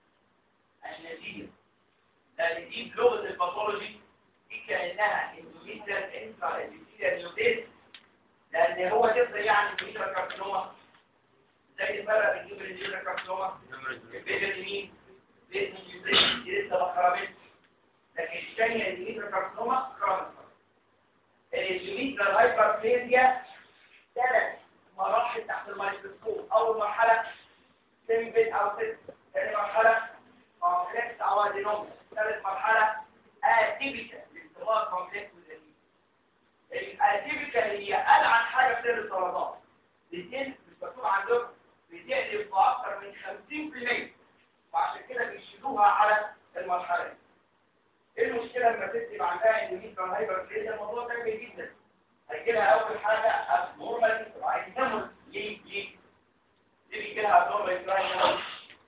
النتيجه لان دي بلغه الباثولوجي دي كانها اندوميتر انترا اندوميتر نيوتيز لان هو تفضل يعني اندوميتر كارتونوما زي الفرق بين الاندوميتر كارتونوما البيجر اليمين بيت النيوتيز دي لسه ما خربتش لكن الثانيه اندوميتر كارتونوما خربت الاندوميتر هايبربليزيا ثلاث مراحل تحت الميكروسكوب اول مرحله سيمبل او سيست ثاني مرحله كومبلكس او ادينوم ثالث مرحله اتيبيكال بانتظار كومبلكس ودليل الاتيبيكال هي العن حاجه في سر السرطان الاثنين مش مكتوب عندكم بتقلب باكثر من 50% وعشان كده بيشيلوها على المرحله دي ايه المشكله لما تكتب عندها اندوميترال هايبربليزيا الموضوع ده جدا هيجي لها اول حاجه ابنورمال عايز نعمل ليه ليه ليه بيجي لها ابنورمال تراين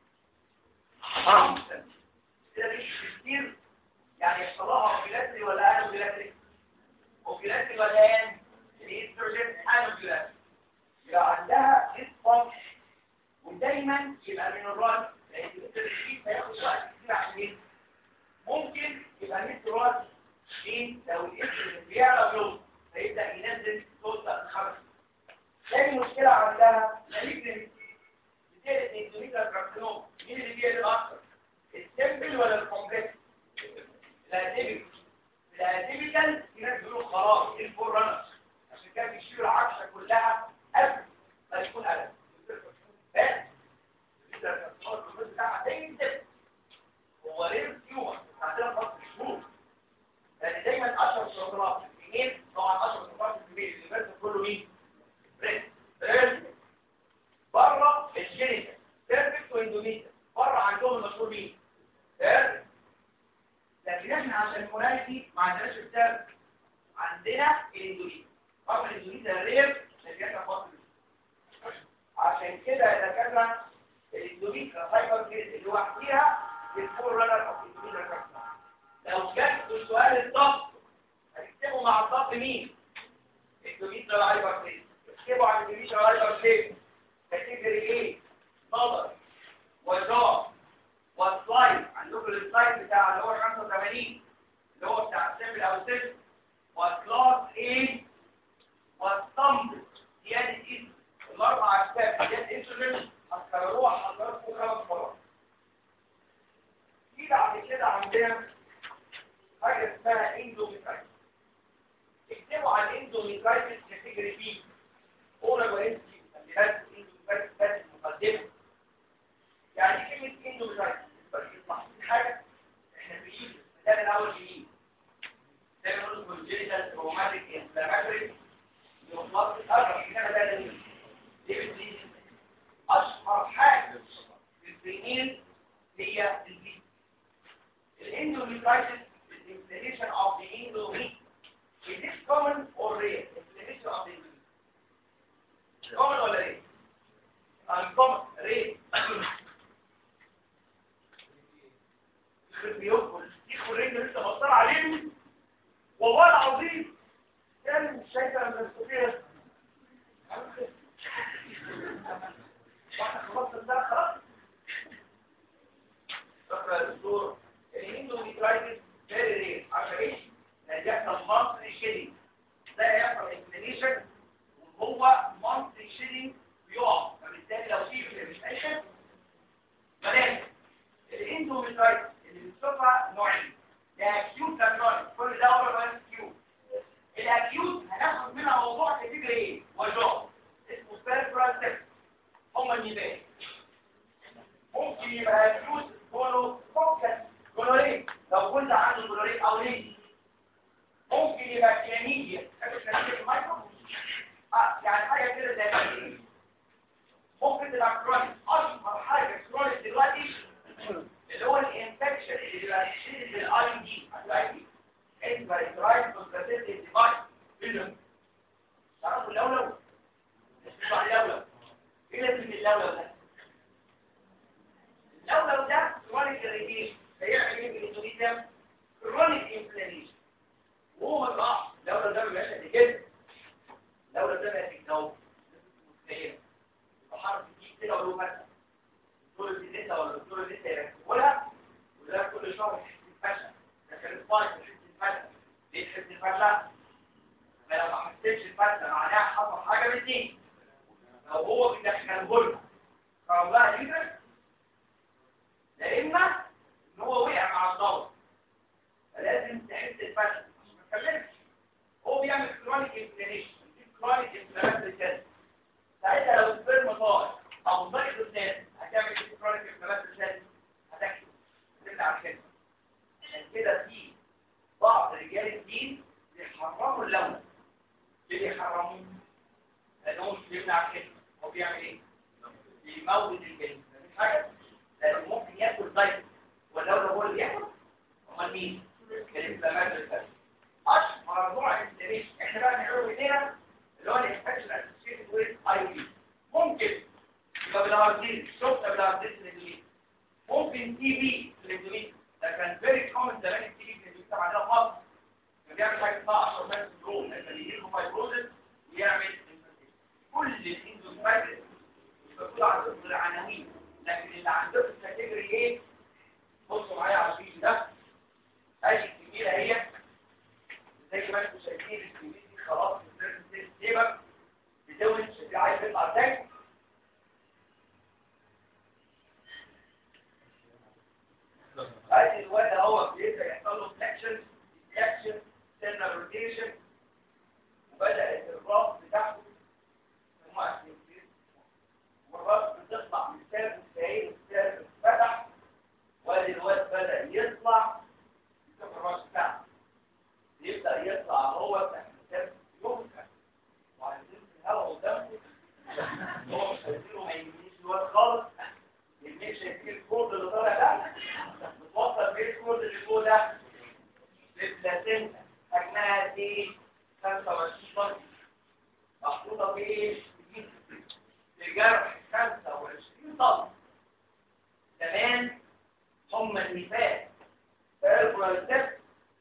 كده مش كتير يعني يحصل لها اوكيلاتري ولا انوكيلاتري اوكيلاتري ولا ان الاستروجين انوكيلاتري يبقى عندها ديسفانكشن ودايما يبقى من الراس لان الانترجيت هياخد وقت كتير عشان ينزل ممكن يبقى نت راس ليه لو الانسولين بيعلى ويوصل هيبدا ينزل توصل لخمس تاني مشكله عندها مالجنسي بتقلب اندوميتال كارسينوما مين اللي بيقلب اكتر السمبل ولا الكومبلكس الاتيبيكال الاتيبيكال في ناس بيقولوا خلاص ايه الفور رانر عشان كده بيشيلوا العكشه كلها قبل ما تكون قلم بس بتاعها تنزل هو ليه تيومر عندنا خط شهور لان دايما اشهر سرطانات الاثنين طبعا اشهر سرطانات في البيت اللي بس كله مين بريس بريس بره الجينيتال بيرفكت واندوميتال بره عندهم المشهور مين بيرفكت لكن احنا عشان الموناليتي ما عندناش السبب عندنا الاندوميتال رغم الاندوميتال رير لكن احنا فاضل عشان كده اذا كان الاندوميتال هايبر لوحديها الفور رانر او الاندوميتال كارسينوما لو جت السؤال الضبط هتكتبوا مع الضبط مين الدوميترال هايبرتيز اكتبوا عن الدوميترال هايبرتيز كاتيجوري ايه نظر وجار والسلايد عندكم السلايد بتاع اللي هو 85 اللي هو بتاع السيمبل او السيمبل وكلاس ايه والصمد زياده اسم الاربع اسباب زياده انسولين هتكرروها حضراتكم خمس مرات في بعد كده عندنا حاجة اسمها اندوميترايتس اكتبوا عن اندوميترايتس كاتيجوري بي اولى وانت اللي بس اندوميترايتس بس مقدمة يعني كلمة اندوميترايتس بس يطلع حاجة احنا بنجيب ده الاول جديد ده بنقول كونجينيتال تروماتيك انفلاماتوري يخلص الأربع إنما ده دليل ليه بتزيد أشهر حاجة في السنين هي الجيل الاندوميترايتس inflammation of the endometrium. Is this common or rare? Inflammation of the endometrium. Common or rare? Uncommon, rare. يخرب بيوتكم يخرب رجل لسه بطلع عليهم والله العظيم كان شايفه من السفير واحنا خلصت الساعه خلاص فاكره الدكتور الاندوميترايتس very rare هيحصل مانثلي شيدنج ده هيحصل انفلاميشن وهو مانثلي شيدنج بيقع فبالتالي لو في انفلاميشن بلاش الاندوميترايتس اللي بنشوفها نوعين ده اكيوت كرونيك كل ده هو اكيوت الاكيوت هناخد منها موضوع كاتيجوري ايه وجوه اسمه سيربرال سيست هم النبات ممكن يبقى اكيوت كولو فوكس كولوريك لو كنت عنده كولوريك او ليه ممكن يبقى كلاميديا كلاميديا المايكرو اه يعني حاجه كده زي ما ممكن تبقى كرونيك اشهر حاجه كرونيك دلوقتي اللي هو الانفكشن اللي بيبقى شديد بالاي دي الاي دي انفرايترايت كونتراتيف ديفايس فيلم تعرفوا اللولو اسمه اللولو ايه لازم اللولو ده اللولو ده كرونيك ريديشن هيعمل ايه بالاندوميتريوم كرونيك انفلاميشن وهو الراح اللولو ده ما بيبقاش قد كده اللولو ده بقى بيتجاوب مستحيل وحرف دي كده ولو مثلا دكتور الدكتور ولا دكتور لسه يركبولها وده كل شهر يحس الفشل لكن الفايت يحس الفشل ليه يحس الفشل فلو ما حسيتش الفشل معناها حصل حاجه من دي لو هو بيدخله لها قام لها يدرك لا اما ان هو وقع مع الضغط فلازم تحس الفشل عشان ما تكملش هو بيعمل كرونيك انفلاميشن كرونيك انفلاميشن كده ساعتها لو السبرم طار او ضغط الناس هتعمل كرونيك انفلاميشن هتكتب هتبدا على كده عشان كده في بعض رجال الدين بيحرموا اللون ليه بيحرموه؟ لانه مش بيمنع كده هو بيعمل ايه؟ بيموت الجلد مفيش حاجه لانه ممكن ياكل زيت واللون هو اللي بياكل امال مين؟ الانفلاميشن اشهر نوع انفلاميشن احنا بقى بنعمله بايدينا اللي هو الانفكشن اسوشيتد ويز اي بي ممكن يبقى بالعرضين شفنا بالعرضين الانجليزي ممكن تي بي في الانجليزي ده كان فيري كومن زمان التي بي في الانجليزي عندنا في مصر كان بيعمل حاجه اسمها اشهر مان سندروم لما يجي له فايبروزس ويعمل كل الاندوسبايتس بتقول عندهم العناوين لكن اللي عندهم الكاتيجوري ايه بصوا معايا على الفيديو ده ادي الكبيره هي زي ما انتم شايفين الكبيره دي خلاص السيبك بتولد شكل عايز يطلع تاني ادي الواد اهو بيبدا يحصل له فلكشن فلكشن سيرنا روتيشن وبدا الراس بتاعته والراس بتطلع من السالب السعيد والسالب اتفتح وادي الواد بدا يطلع يشوف الراس بتاعه يبدا يطلع هو تحت السالب يمكن وعايزين في الهواء قدامكم هو مش هيديله ما يمنيش الواد خالص يمنيش شايفين الكورد اللي طالع ده بتوصل بين الكورد اللي فوق ده للبلاسينتا حجمها دي 25 سم محطوطه في ايه؟ في جرح 25 سم كمان هم النفاق فالبروتست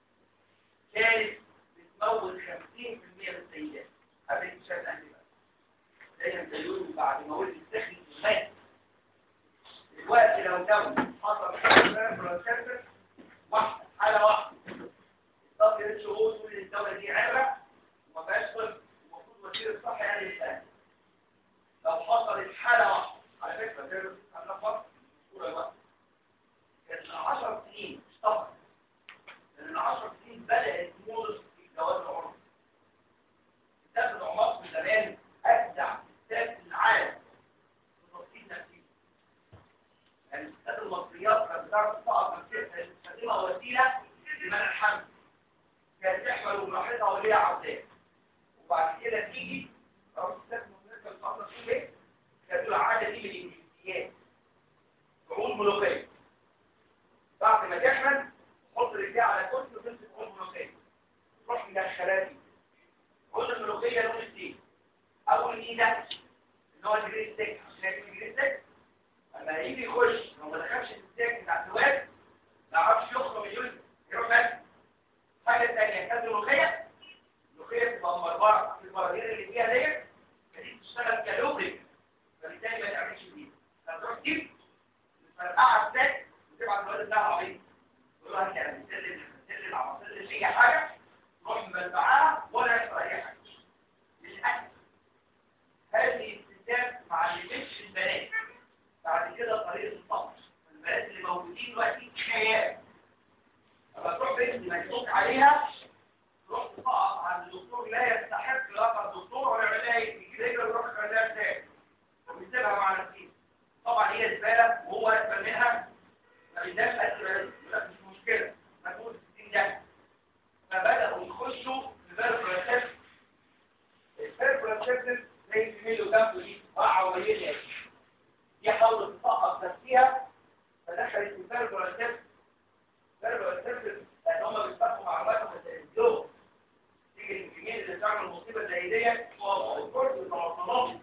كانت بتموت 50% من السيدات قبل اكتشاف الانتباه دايما بيقولوا بعد ما ولد السخن مات دلوقتي لو كون حصل حاجه بروتست واحده حاله واحده الطب اتش او تقول ان الدوله دي عبره وما فيهاش طب المفروض وزير الصحه يعني الانسان لو حصلت حاله واحده على فكره ده انا فقط صوره واحده كانت 10 سنين طبعا لان 10 سنين بدات موضه الجواز العمر كتاب العمر من زمان ابدع كتاب العالم في تفصيل نفسي يعني كتاب المصريات كانت بتعرف تقف تستخدمها وسيله لمنع الحمل كانت تحمل براحتها وليها عرضات وبعد كده تيجي او تستخدم النسبه الخاصه فيه كانت العاده دي من الانجليزيات عون ملوكيه بعد ما تحمل حط رجليها على كرسي وتمسك عون ملوكيه تروح مدخلاتي عون الملوكيه لون الدين اول ايده اللي هو الجري ستيك عشان يجي الجري ستيك لما يجي يخش لو ما دخلش الستيك بتاع الواد ما يعرفش يخرج من يوم يروح بس حاجه ثانيه كانت الملوخيه الملوخيه بتبقى مربعه في البراغير اللي فيها ديت دي بتشتغل كلوبريك فبالتالي ما تعملش دي فتروح تجيب تفرقعها ازاي وتبعت الواد بتاعها عبيط تقول له هات يعني سلم سلم على سلم اي حاجه تروح عندي مكتوب عليها تروح تقف عند الدكتور لا يستحق لقب دكتور ولا علاج يجيب رجله ويروح يخليها تاني ويسيبها مع نفسه طبعا هي زباله وهو اسفل منها ما بيداش اسفل لا مش مشكله مجهود 60 ده فبداوا يخشوا في البيرفوراتيف البيرفوراتيف زي الميلو جنبه دي وقعوا وهي دي حاولت تسقط نفسها فدخلت في البيرفوراتيف البيرفوراتيف لان هم بيستخدموا معلوماتهم التلفزيون تيجي الكمية اللي بتعمل مصيبة زي ديت هو الكورس والتواصلات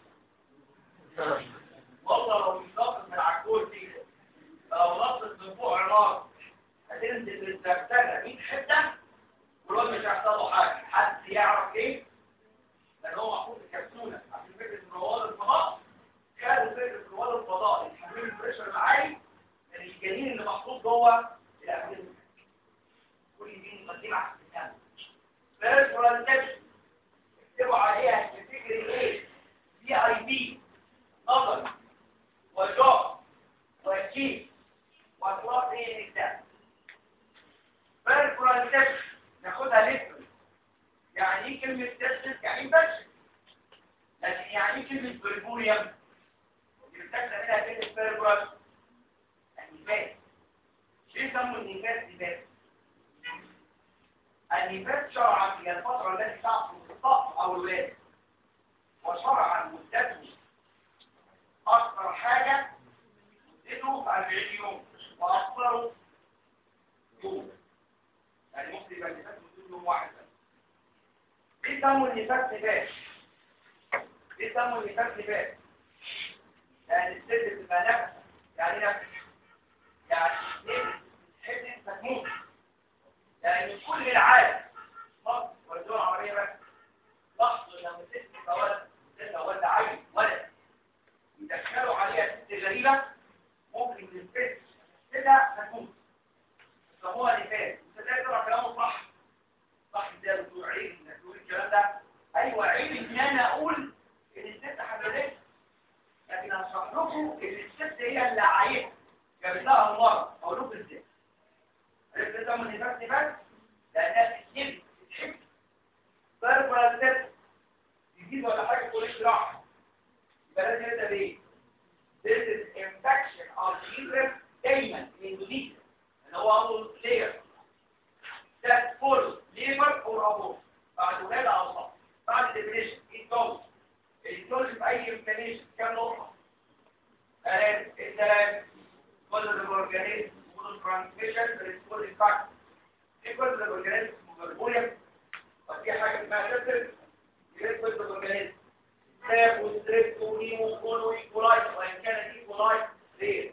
والله لو مش ناقص من على الكرسي لو ناقص من فوق عمار هتنزل بالزبدله 100 حته والواد مش هيحصل له حاجه حد يعرف ايه لان هو محطوط في كبسوله عشان فكره رواد الفضاء خدوا فكره رواد الفضاء اللي حاملين البريشر العالي من الجنين اللي محطوط جوه الابدن كل دي مقدمه على الكتاب بيرسونال اكتبوا عليها تفتكر ايه دي اي بي نظر وجوب وكيف واطلاق ايه الكتاب بيرسونال ناخدها لفه يعني ايه كلمه تسلس يعني بس لكن يعني ايه كلمه بربوريوم بتستخدم منها كلمه بيربرس النفاس ليه سموا النفاس نفاس النفاس شرعا هي الفترة التي تعصب الطقس أو الولادة وشرعا مدته أكثر حاجة مدته في 40 يوم وأكثره يوم يعني ممكن يبقى النفاس مدته يوم واحد بس ليه سموا النفاس نفاس؟ ليه سموا النفاس نفاس؟ لأن الست بتبقى نفس يعني نفس يعني نفس تحس انت تموت لأن كل العالم مصر والدول العربية بس لاحظوا لما ست تولد ست ولد عيل ولد يدخلوا عليها ست غريبة ممكن تنفس كده تموت يسموها نفاس انت ازاي ترى كلامه صح صح ازاي بتقول عيب انك تقول الكلام ده ايوه عيب ان انا اقول ان الست حبلت لكن هشرح لكم ان الست هي اللي عايزه جابت لها المرض اقول لكم ازاي عرفت ده من نفس نفس لانها بتجيب بتحب ضرب ولا تسد يجيب ولا حاجه تقول لك راح يبقى لازم يبدا بايه؟ This is infection of uterus دايما الاندونيسيا اللي هو اول layer that follows labor or abort بعد ولاده او صف بعد depression الجوز الجوز في اي inflammation كام نقطه؟ ثلاث الثلاث كل الاورجانيزم والترانسميشن ريسبونس فاكتور في كل الاورجانيزم مجبوريه وفي حاجه اسمها تسر يريد كل الاورجانيزم ساب وستريس ونيمو وكولو ايكولايت وان كان دي ايكولايت ليه؟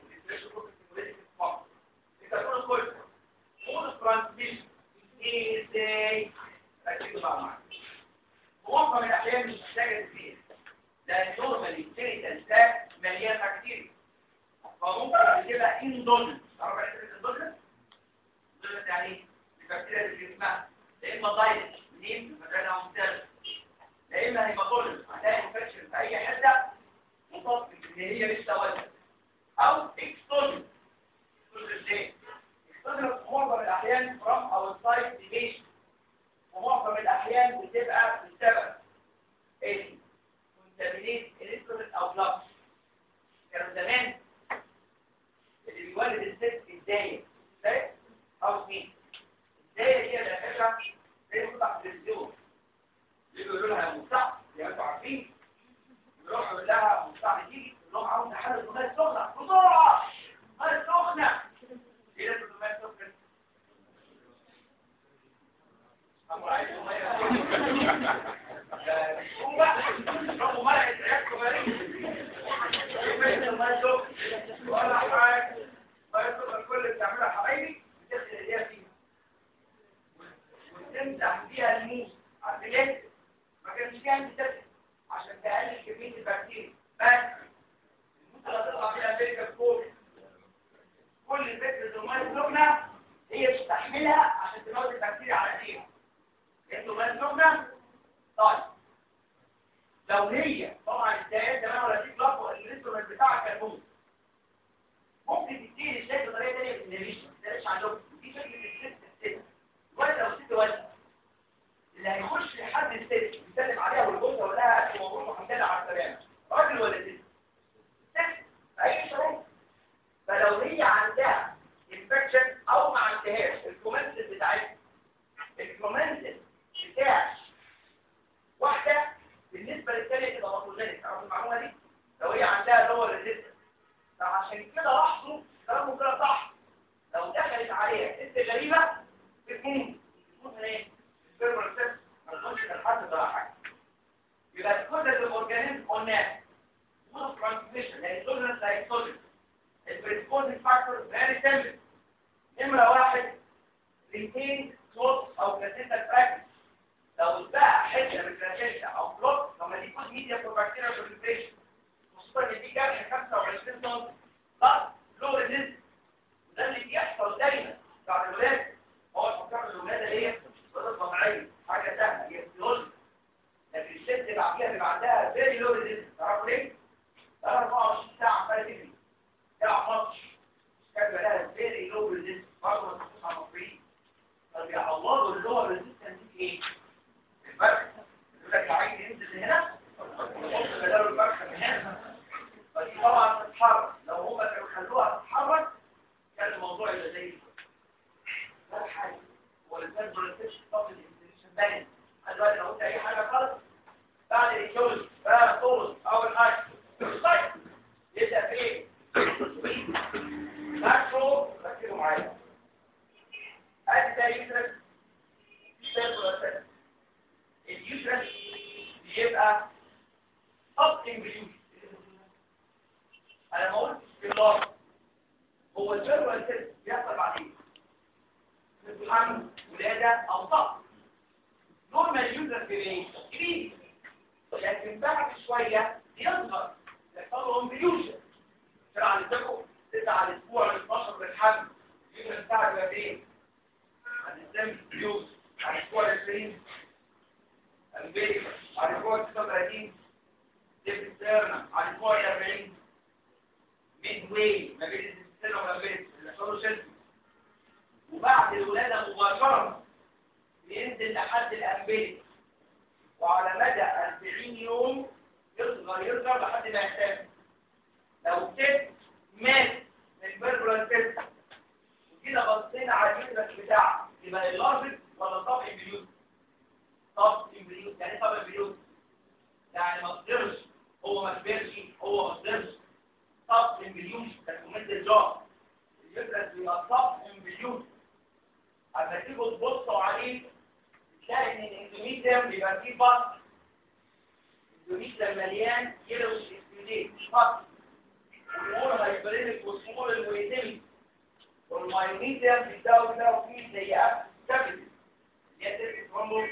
انت تقول كل كل ترانسميشن ايه ازاي؟ ركزوا بقى معايا معظم الاحيان مش محتاجه تفكير لان نورمالي الكلينيكال تاك مليان بكتيريا فممكن تبقى اندوجن تعرف يعني ايه اندوجن؟ اندوجن يعني البكتيريا اللي في جسمها يا اما دايركت منين من مكان او مختلف يا اما هيباتولوجي هتلاقي انفكشن في اي حته مصاب ان هي لسه والده او اكستوجن اكستوجن ليه؟ اكستوجن في معظم الاحيان فروم او سايد ديفيشن ومعظم الاحيان بتبقى بسبب ايه؟ كونتامينيت الكترون او بلاك كانوا زمان اللي بيولد الست الداية ازاي؟ او مين؟ الداية دي اللي فكرة زي مفتح تلفزيون بيقولوا لها مفتح زي ما انتوا عارفين يروحوا يقول لها مفتح تيجي يقول لهم عاوز نحل الميه السخنة بسرعة الميه السخنة ايه لازم الميه السخنة؟ أبو عايز الميه السخنة قوم بقى روحوا مرقة عيادكم ولا حاجة ويطلق كل اللي بتعملها حبايبي بتغسل ايديها فيها وتمسح فيها الموس عارف ليه؟ ما كانش فيها انت تغسل عشان تقلل كمية البكتيريا بس الموس اللي هتطلع فيها امريكا فوق كل فكرة المية السخنة هي بتستحملها عشان تموت البكتيريا على ايديها انتوا مية سخنة؟ طيب لو هي طبعا الدايات ده ولا في بلاك الانسترومنت بتاعك كان موس ممكن تديني ازاي بطريقه ثانيه في النريشن ما تلاقيش عندكم دي فكره الست الست قلنا مود ترانسميشن يعني سولنس لايك سولنس البريسبوزنج فاكتور فيري سيمبل نمره واحد ريتين كلوز او بلاسينتا براكتس لو اتبقى حته من البلاسينتا او كلوز لما دي كود ميديا فور بكتيريا بريزنتيشن خصوصا ان دي جرح 25 سم بس لو ريزيست ده اللي بيحصل دايما بعد الولاده هو فكر الولاده هي ولاده طبيعيه حاجه سهله هي فيولوجي لكن الست بعديها بيبقى عندها فيري لو ريزيست تعرفوا ليه؟ بقى 24 ساعه عماله تجري تلعب ماتش كان لها فيري لو ريزيست برضه ما تبصش على المصريين طب يعوضوا اللي هو الريزيستنس دي ايه؟ الفرق يقول لك عايز ينزل هنا يحط بداله الفرخه من هنا فدي طبعا تتحرك لو هم كانوا خلوها تتحرك كان الموضوع يبقى زي ده حاجه هو الانسان بريتش طب الانسان باين دلوقتي لو قلت اي حاجه خالص بعد الجوز بقى طول اول حاجه طيب يبدا في ايه؟ ماكرو ركزوا معايا ادي ده يوترس اليوترس بيبقى up in انا ما قلتش بالله هو الجدول كده بيحصل بعدين الحمل ولاده او طفل نورمال يوزر في ايه كبير لكن بعد شويه يصغر يحصل له امبليوشن ترى على الدكو تسعة على الاسبوع ل 12 بالحمل يوزر بتاعك بقى ايه هنستلم فلوس على الاسبوع ال 20 البيت على الاسبوع 39 ديفيد سيرنا على الاسبوع ال 40 ميد واي ما بين السنه وما بين الاسولوشن وبعد الولاده مباشره بينزل لحد الامبليك وعلى مدى 40 يوم يصغر يصغر لحد ما يختفي لو ست مات من بيربرال ست وكده بصينا على الجسم بتاعه يبقى اللارج ولا طب امبليوت طب امبليوت يعني طب امبليوت يعني ما قدرش هو ما كبرش هو ما قدرش طب امبليوت ده مثل جار اليوترس بيبقى طب امبليوت اما تيجوا تبصوا عليه تلاقي ان الاندوميتريوم بيبقى فيه بط الاندوميتريوم مليان يلو سكيوليت بط والمول هايبرينك والسمول المويتمي والمايونيتريوم بيبداوا يلاقوا فيه زي اب كابيتال اللي هي تركه ترومبو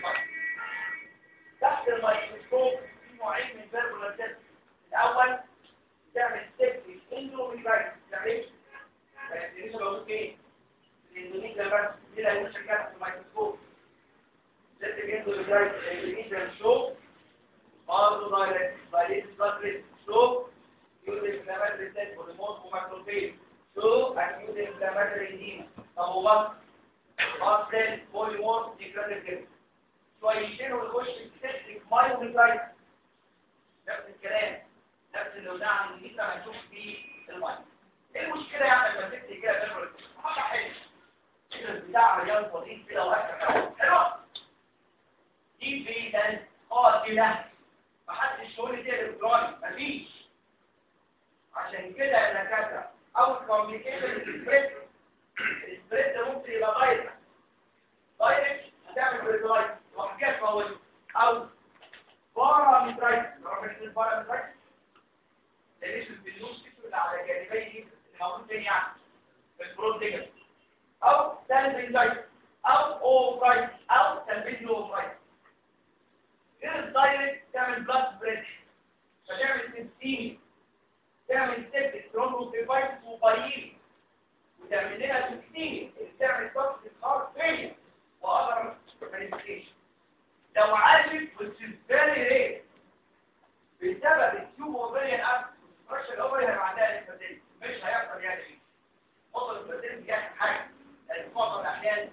تحت الميكروسكوب في نوعين من فيربولا تيست الاول تعمل سيفتي اندوميتريوم تعمل يعني بقول ايه الاندوميتريوم بس دي اللي هنشكلها في الميكروسكوب ست جندو لجاية الاندوميتريوم شو برضه دايركت دايركت بلاد شو يوز انفلاماتري سيل هرمون وماكروفيج شو اكيوت انفلاماتري ايديما طب هو بس سيل بوليمورف ديكراتيف شويتين ونخش في سيستيك مايوميترايت نفس الكلام نفس اللي قلناه عن الجسم هنشوف فيه المايو ايه المشكله يعني لما تكتب كده تاكل حاجه حلوه البتاع مليان فضيل كده واكل حلوه دي فيتال قاتله محدش يقول لي دي الكتروني مفيش عشان كده الدكاتره او الكوميونيكيشن السبريد السبريد ده ممكن يبقى دايركت دايركت هتعمل بريدلايت وحاجات موجوده او بارامترايت عرفت البارامترايت ليش الفلوس اللي على جانبي اللي موجود تاني يعني في البروتين او سالبيلايت او اوفرايت او سالبيل اوفرايت غير الدايركت تعمل بلاد بريشر فتعمل سيستيمي تعمل سيبتك ترومبوفيفايتس وبايلي وتعمل لنا سيستيمي تعمل توكسيك هارت فيلير واذر مانيفيكيشن لو عاشت which is very rare بسبب التيوب اوفريان اب الفرشه الاوفري هيبقى عندها الفاتيل مش هيحصل يعني ايه وصل الفاتيل دي اخر حاجه لان معظم الاحيان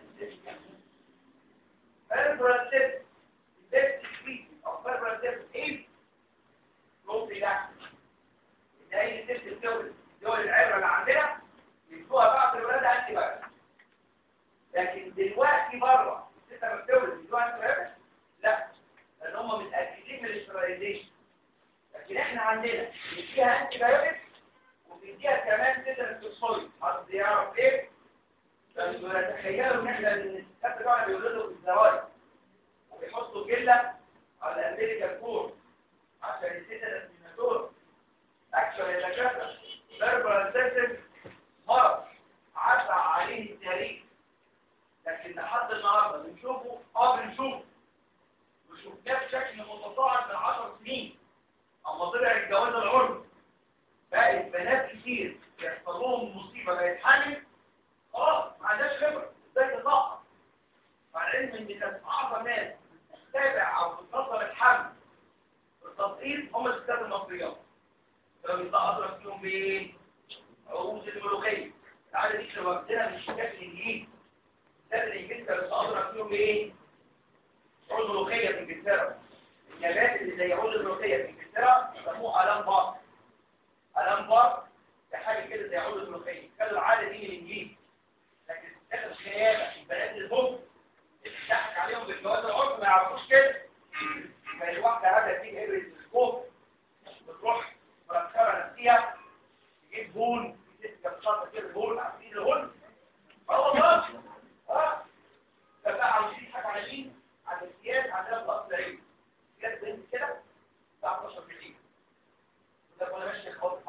البراتيب البيست سبيد او البراتيب ايه ممكن ده ان اي ست الدول دول العبره اللي عندنا يدوها بعد الولاده انتي بقى لكن دلوقتي بره الست لما بتولد يدوها انتي بقى لا لان هم متاكدين من الاستراليزيشن لكن احنا عندنا بنديها انتي بايوتكس وبنديها كمان تيتانوسويد حد يعرف ليه؟ لانه يتخيلوا ان احنا الستات بتوعنا بيولدوا في الزواج وبيحطوا جله على الامريكا كور عشان يسيد الاسمناتور اكشن يا دكاتره فيربال سيستم مرض عدى عليه التاريخ لكن لحد النهارده بنشوفه اه بنشوفه وشفناه بشكل متصاعد من 10 سنين اما طلع الجواز العرفي بقت بنات كتير يحصل لهم مصيبه بقت حامل خلاص ما عندهاش خبره ازاي تطلع مع العلم ان كانت اعظم ناس تتابع او تتنظم الحمل التطبيق هم الستات المصريات كانوا بيطلعوا اضرب فيهم بايه؟ عروض الملوخيه العاده دي كانوا واخدينها من الشتات الانجليزي الستات الانجليزي كانوا بيطلعوا اضرب فيهم بايه؟ عروض ملوخيه في انجلترا النبات اللي زي عروض الملوخيه في انجلترا يسموه الام بار الام بار ده حاجه كده زي عروض الملوخيه كانوا العاده دي من الانجليز لكن الستات الخيانه البنات البوم تضحك عليهم بالجواز العرف ما يعرفوش كده يبقى الواحده هذا تيجي ابره السكوب بتروح مركبه نفسيها تجيب بول تسكب شاطه كده بول عارفين الهول هو خلاص ها فبقى عاوزين يضحك على مين؟ على السياد عندنا في الاصل العلمي سياد بنت كده الساعه 12 بالليل وده وانا ماشي خالص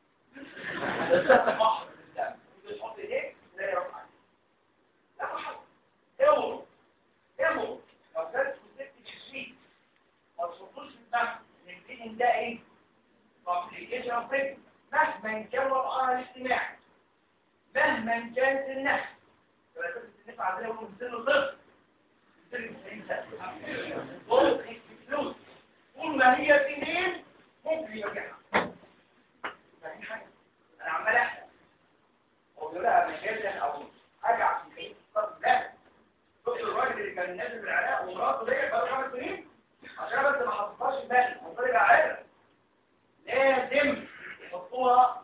محر بالله تحط ايديك تلاقي رفع عليك لا محر اوعوا اوعوا لو كانت كنت تشويت ما تحطوش في النفس ان ده ايه complication of pregnancy مهما كان وضعها الاجتماعي مهما كانت النفس فلسفة النفس عندنا يقولوا من سن صفر سن 90 سنة طول فلوس طول ما هي سنين ممكن يرجعها ما في حاجة انا عمال احسن هو بيقول لها مجازا او ارجع في الحين لا شفت الراجل اللي كان نازل من العراق ومراته ديت بقى خمس سنين عشان بس ما حطيتهاش في بالي وطلع عادة لازم يحطوها